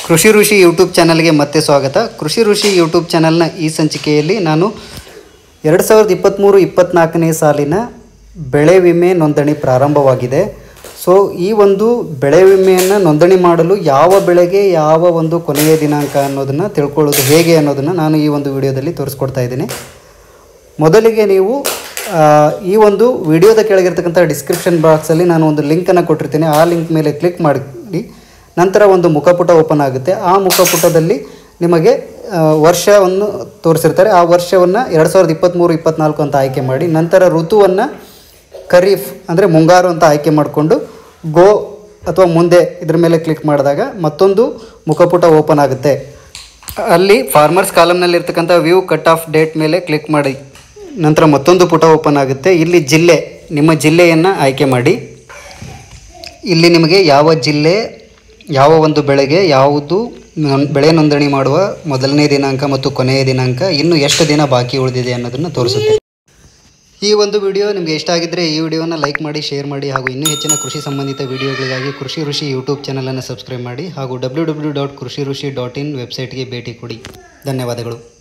ಕೃಷಿ ಋಷಿ ಯೂಟ್ಯೂಬ್ ಚಾನಲ್ಗೆ ಮತ್ತೆ ಸ್ವಾಗತ ಕೃಷಿ ಋಷಿ ಯೂಟ್ಯೂಬ್ ಚಾನಲ್ನ ಈ ಸಂಚಿಕೆಯಲ್ಲಿ ನಾನು ಎರಡು ಸಾವಿರದ ಇಪ್ಪತ್ತ್ಮೂರು ಇಪ್ಪತ್ತ್ನಾಲ್ಕನೇ ಸಾಲಿನ ಬೆಳೆ ವಿಮೆ ನೋಂದಣಿ ಪ್ರಾರಂಭವಾಗಿದೆ ಸೊ ಈ ಒಂದು ಬೆಳೆ ವಿಮೆಯನ್ನು ನೋಂದಣಿ ಮಾಡಲು ಯಾವ ಬೆಳೆಗೆ ಯಾವ ಒಂದು ಕೊನೆಯ ದಿನಾಂಕ ಅನ್ನೋದನ್ನು ತಿಳ್ಕೊಳ್ಳೋದು ಹೇಗೆ ಅನ್ನೋದನ್ನು ನಾನು ಈ ಒಂದು ವಿಡಿಯೋದಲ್ಲಿ ತೋರಿಸ್ಕೊಡ್ತಾ ಇದ್ದೀನಿ ಮೊದಲಿಗೆ ನೀವು ಆ, ಈ ಒಂದು ವಿಡಿಯೋದ ಕೆಳಗಿರ್ತಕ್ಕಂಥ ಡಿಸ್ಕ್ರಿಪ್ಷನ್ ಬಾಕ್ಸಲ್ಲಿ ನಾನು ಒಂದು ಲಿಂಕನ್ನು ಕೊಟ್ಟಿರ್ತೀನಿ ಆ ಲಿಂಕ್ ಮೇಲೆ ಕ್ಲಿಕ್ ಮಾಡಿ ನಂತರ ಒಂದು ಮುಖಪುಟ ಓಪನ್ ಆಗುತ್ತೆ ಆ ಮುಖಪುಟದಲ್ಲಿ ನಿಮಗೆ ಆ, ವರ್ಷವನ್ನು ತೋರಿಸಿರ್ತಾರೆ ಆ ವರ್ಷವನ್ನು ಎರಡು ಸಾವಿರದ ಇಪ್ಪತ್ತ್ಮೂರು ಇಪ್ಪತ್ತ್ನಾಲ್ಕು ಅಂತ ಆಯ್ಕೆ ಮಾಡಿ ನಂತರ ಋತುವನ್ನು ಖರೀಫ್ ಅಂದರೆ ಮುಂಗಾರು ಅಂತ ಆಯ್ಕೆ ಮಾಡಿಕೊಂಡು ಗೋ ಅಥವಾ ಮುಂದೆ ಇದ್ರ ಮೇಲೆ ಕ್ಲಿಕ್ ಮಾಡಿದಾಗ ಮತ್ತೊಂದು ಮುಖಪುಟ ಓಪನ್ ಆಗುತ್ತೆ ಅಲ್ಲಿ ಫಾರ್ಮರ್ಸ್ ಕಾಲಮ್ನಲ್ಲಿ ಇರ್ತಕ್ಕಂಥ ವ್ಯೂ ಕಟ್ ಆಫ್ ಡೇಟ್ ಮೇಲೆ ಕ್ಲಿಕ್ ಮಾಡಿ ನಂತರ ಮತ್ತೊಂದು ಪುಟ ಓಪನ್ ಆಗುತ್ತೆ ಇಲ್ಲಿ ಜಿಲ್ಲೆ ನಿಮ್ಮ ಜಿಲ್ಲೆಯನ್ನು ಆಯ್ಕೆ ಮಾಡಿ ಇಲ್ಲಿ ನಿಮಗೆ ಯಾವ ಜಿಲ್ಲೆ ಯಾವ ಒಂದು ಬೆಳೆಗೆ ಯಾವುದು ನೋನ್- ಬೆಳೆ ನೋಂದಣಿ ಮಾಡುವ ಮೊದಲನೇ ದಿನಾಂಕ ಮತ್ತು ಕೊನೆಯ ದಿನಾಂಕ ಇನ್ನು ಎಷ್ಟು ದಿನ ಬಾಕಿ ಉಳಿದಿದೆ ಅನ್ನೋದನ್ನು ತೋರಿಸುತ್ತೆ ಈ ಒಂದು ವಿಡಿಯೋ ನಿಮಗೆ ಇಷ್ಟ ಆಗಿದ್ದರೆ ಈ ವಿಡಿಯೋನ ಲೈಕ್ ಮಾಡಿ ಶೇರ್ ಮಾಡಿ ಹಾಗೂ ಇನ್ನೂ ಹೆಚ್ಚಿನ ಕೃಷಿ ಸಂಬಂಧಿತ ವಿಡಿಯೋಗಳಿಗಾಗಿ ಕೃಷಿ ಋಷಿ ಯೂಟ್ಯೂಬ್ ಚಾನಲನ್ನು ಸಬ್ಸ್ಕ್ರೈಬ್ ಮಾಡಿ ಹಾಗೂ ಡಬ್ಲ್ಯೂ ಡಬ್ಲ್ಯೂ ಡಾಟ್ ಕೃಷಿ ಋಷಿ ಡಾಟ್ ಇನ್ ವೆಬ್ಸೈಟ್ಗೆ ಭೇಟಿ ಕೊಡಿ ಧನ್ಯವಾದಗಳು